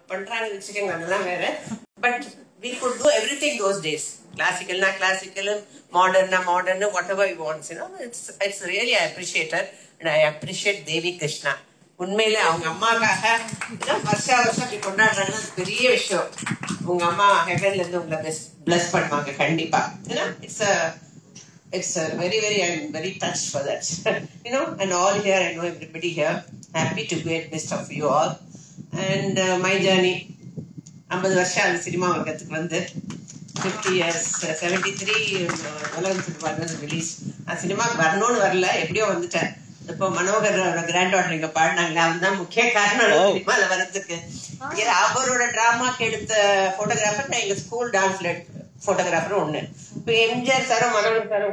பண்றாங்கன்னு வச்சுக்கோங்க அதெல்லாம் வேற but we could do everything those days கிளாசிக்கல்னா கிளாசிக்கல் மாடர்னா modern whatever you wants you know it's it's really I appreciated and I appreciate Devi Krishna உண்மையிலே அவங்க அம்மாக்காக இதான் வருஷா வருஷம் அப்படி கொண்டாடுறாங்கன்னா அது பெரிய விஷயம் உங்க அம்மா ஹெவன்ல இருந்து உங்களை பிளஸ் பிளஸ் பண்ணுவாங்க கண்டிப்பா ஏன்னா it's it's uh, very very i'm very touched for that you know and all here i know everybody here happy to be at midst of you all and uh, my journey ஐம்பது வருஷம் அந்த cinema உலகத்துக்கு வந்து fifty years seventy three உலகம் cinema release நான் சினிமாவுக்கு வரணும்னு வரல எப்படியோ வந்துட்டேன் இப்போ மனோகர் கிராண்ட் டாட்டர் இங்க பாடினாங்களே அவன் தான் முக்கிய காரணம் சினிமால வர்றதுக்கு ஏ, அவரோட டிராமாக்கு எடுத்த போட்டோகிராஃபர் நான் எங்க ஸ்கூல் டான்ஸ்ல போட்டோகிராஃபரும் ஒண்ணு இப்போ எம்ஜிஆர் சாரும் மனோகர் சாரும்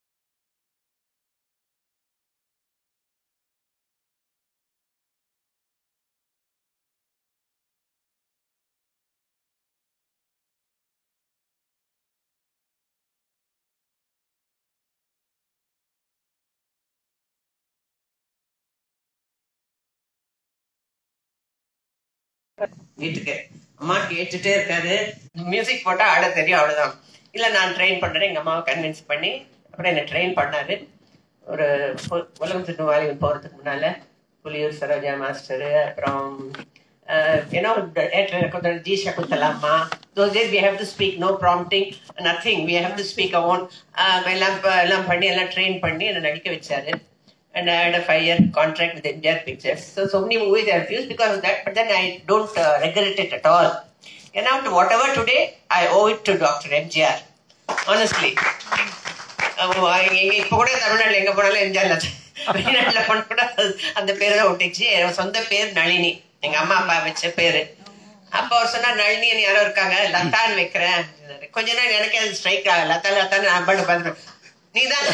வீட்டுக்கு அம்மா கேட்டுட்டே இருக்காரு மியூசிக் போட்டா ஆட தெரியும் அவ்வளவுதான் இல்ல நான் ட்ரெயின் பண்றேன் எங்க அம்மாவை கன்வின்ஸ் பண்ணி அப்புறம் என்ன ட்ரெயின் பண்ணாரு ஒரு பொ- உலகம் சுற்றும் வாலிபன் போறதுக்கு முன்னால புலியூர் சரோஜா மாஸ்டர் அப்புறம் ஏன்னா ஜி சகுந்தலாமா those days we have to speak no prompting nothing we have to speak our own uh, எல்லாம் ப- எல்லாம் பண்ணி எல்லாம் ட்ரெயின் பண்ணி என்ன நடிக்க வச்சாரு and I had a five-year contract with India Pictures. So, so many movies I refused because of that, but then I don't uh, regret it at all. And now, to whatever today, I owe it to Dr. MGR. Honestly. அவ- எங்க- எங்க இப்ப கூட தமிழ்நாட்டுல எங்க போனாலும் எம்ஜிஆர் லட்சம் வெளிநாட்டுல போன கூட அது- அந்த பேரு தான் ஒட்டிச்சு என் சொந்த பேர் நளினி எங்க அம்மா அப்பா வச்ச பேரு அப்ப அவர் சொன்னா நளினின்னு யாரோ இருக்காங்க லதான்னு வைக்கிறேன் கொஞ்ச நாள் எனக்கே அது ஸ்ட்ரைக் ஆகல லதா லதான்னு நான் பாட்டு பார்த்துருவேன் நீதான்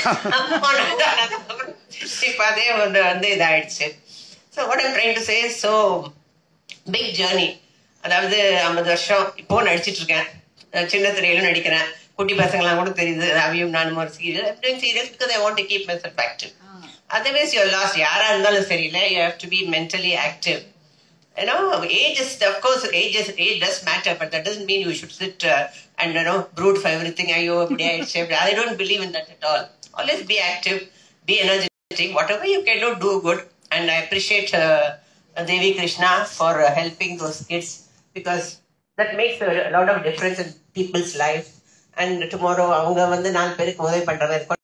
இப்ப அதே வந்து வந்து இதாயிடுச்சு so what I'm trying to say so big journey அதாவது ஐம்பது வருஷம் இப்போ நடிச்சிட்டு இருக்கேன் அஹ் சின்ன திரையிலும் நடிக்கிறேன் குட்டி பசங்களாம் கூட தெரியுது ரவியும் நானும் ஒரு serial serious because I want to keep myself active otherwise you're lost யாரா இருந்தாலும் சரியில்லை you have to be mentally active you know, age is, of course, age is, age does matter, but that doesn't mean you should sit uh, and, you know, brood for everything. ஐயோ, இப்படி ஆயிடுச்சு, இப்படி. I don't believe in that at all. Always be active, be energetic, whatever you can do, do good. And I appreciate uh, Devi Krishna for uh, helping those kids because that makes a lot of difference in people's lives. And tomorrow, அவங்க வந்து நாலு பேருக்கு உதவி பண்றது